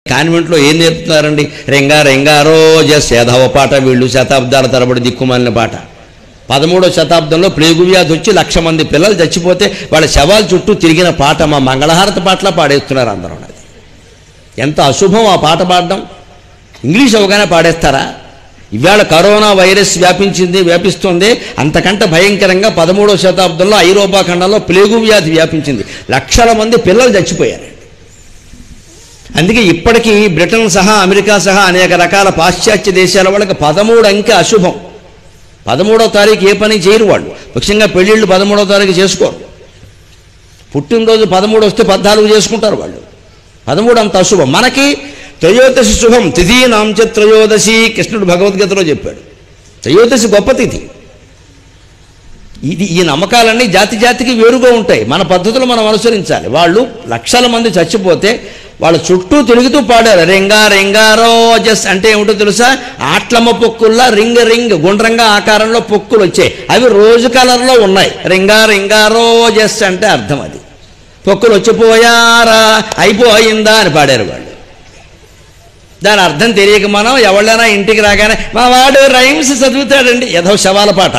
కాన్వెంట్లో ఏం నేర్పుతున్నారండి రెంగా రెంగారో జస్ యాదవ పాట వీళ్ళు శతాబ్దాల తరబడి దిక్కుమాలిన పాట పదమూడో శతాబ్దంలో ప్లేగు వ్యాధి వచ్చి లక్ష మంది పిల్లలు చచ్చిపోతే వాళ్ళ శవాల చుట్టూ తిరిగిన పాట మా మంగళహారతి పాటలా పాడేస్తున్నారు అందరూ అది ఎంత అశుభం ఆ పాట పాడడం ఇంగ్లీష్ అవగానే పాడేస్తారా ఇవాళ కరోనా వైరస్ వ్యాపించింది వ్యాపిస్తుంది అంతకంటే భయంకరంగా పదమూడవ శతాబ్దంలో ఐరోపా ఖండంలో ప్లేగు వ్యాధి వ్యాపించింది లక్షల మంది పిల్లలు చచ్చిపోయారు అందుకే ఇప్పటికీ బ్రిటన్ సహా అమెరికా సహా అనేక రకాల పాశ్చాత్య దేశాల వాళ్ళకి పదమూడు అంకె అశుభం పదమూడవ తారీఖు ఏ పని చేయరు వాళ్ళు ముఖ్యంగా పెళ్ళిళ్ళు పదమూడవ తారీఖు చేసుకోరు పుట్టినరోజు పదమూడు వస్తే పద్నాలుగు చేసుకుంటారు వాళ్ళు పదమూడు అంత అశుభం మనకి త్రయోదశి శుభం తిథి నాంచ త్రయోదశి కృష్ణుడు భగవద్గీతలో చెప్పాడు త్రయోదశి గొప్ప తిథి ఇది ఈ నమ్మకాలన్నీ జాతి జాతికి వేరుగా ఉంటాయి మన పద్ధతులు మనం అనుసరించాలి వాళ్ళు లక్షల మంది చచ్చిపోతే వాళ్ళ చుట్టూ తిరుగుతూ పాడారు రెంగా రెంగారో జస్ అంటే ఏమిటో తెలుసా ఆట్లమ్మ పొక్కుల్లా రింగ్ రింగ్ గుండ్రంగా ఆకారంలో పొక్కులు వచ్చాయి అవి రోజు కలర్లో ఉన్నాయి రింగా రింగారో జస్ అంటే అర్థం అది పొక్కులు వచ్చిపోయారా అయిపోయిందా అని పాడారు వాళ్ళు దాని అర్థం తెలియక మనం ఎవళ్ళైనా ఇంటికి రాగానే మా వాడు రైమ్స్ చదువుతాడండి ఏదో శవాల పాట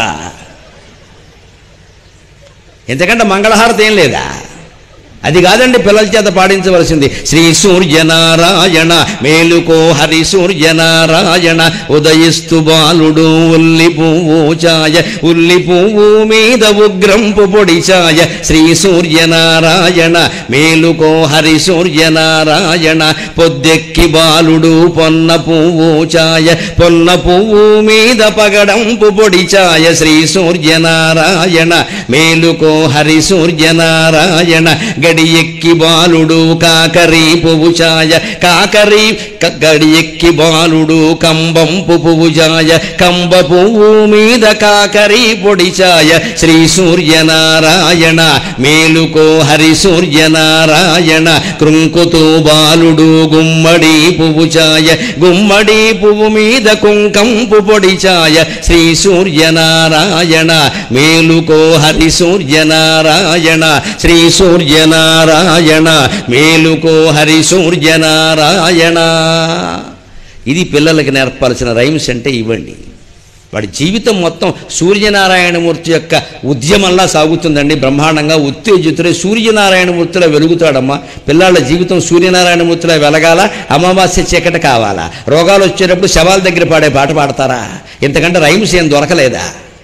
ఎందుకంటే మంగళహారతి ఏం లేదా అది కాదండి పిల్లల చేత పాడించవలసింది శ్రీ సూర్యనారాయణ మేలుకో హరి సూర్యనారాయణ ఉదయిస్తు బాలుడు ఉల్లి పువ్వు ఛాయ ఉల్లి పువ్వు మీద ఉగ్రంపు పొడి ఛాయ శ్రీ సూర్యనారాయణ మేలుకో హరి సూర్యనారాయణ పొద్దెక్కి బాలుడు పొన్న పువ్వు ఛాయ పొన్న పువ్వు మీద పగడంపు పొడి ఛాయ శ్రీ సూర్యనారాయణ మేలుకో హరి సూర్యనారాయణ గడి ఎక్కి బాలుడు కాకరి పువ్వు ఛాయ కాకరి క- గడి ఎక్కి బాలుడు కంబంపు పువ్వు ఛాయ కంబ పువ్వు మీద కాకరి పొడి ఛాయ శ్రీ సూర్యనారాయణ మేలుకో హరి సూర్యనారాయణ కృంకుతూ బాలుడు గుమ్మడి పువ్వు ఛాయ గుమ్మడి పువ్వు మీద కుంకంపు పొడి ఛాయ శ్రీ సూర్యనారాయణ మేలుకో హరి సూర్యనారాయణ శ్రీ సూర్యనారాయణ మేలుకో హరి సూర్యనారాయణ ఇది పిల్లలకి నేర్పాల్సిన రైమ్స్ అంటే ఇవ్వండి వాడి జీవితం మొత్తం సూర్యనారాయణమూర్తి యొక్క ఉద్యమంలా సాగుతుందండి బ్రహ్మాండంగా ఉత్తేజితుడే సూర్యనారాయణమూర్తిలో వెలుగుతాడమ్మా పిల్లాళ్ళ జీవితం సూర్యనారాయణమూర్తిలో వెలగాల అమావాస్య చీకటి కావాలా రోగాలు వచ్చేటప్పుడు శవాల దగ్గర పాడే పాట పాడతారా ఇంతకంటే రైమ్స్ ఏం దొరకలేదా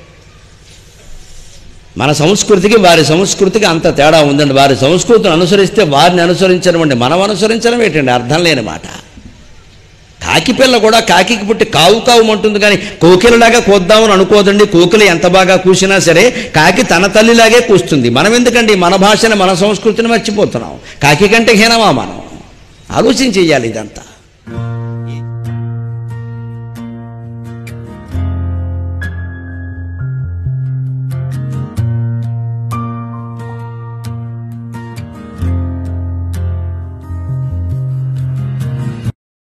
మన సంస్కృతికి వారి సంస్కృతికి అంత తేడా ఉందండి వారి సంస్కృతిని అనుసరిస్తే వారిని అనుసరించడం అండి మనం అనుసరించడం ఏంటండి అర్థం లేని మాట కాకి పిల్ల కూడా కాకికి పుట్టి కావు కావుమంటుంది కానీ కోకిలలాగా కోద్దామని అనుకోదండి కోకిల ఎంత బాగా కూసినా సరే కాకి తన తల్లిలాగే కూస్తుంది మనం ఎందుకండి మన భాషని మన సంస్కృతిని మర్చిపోతున్నాం కాకి కంటే హీనమా మనం ఆలోచన చెయ్యాలి ఇదంతా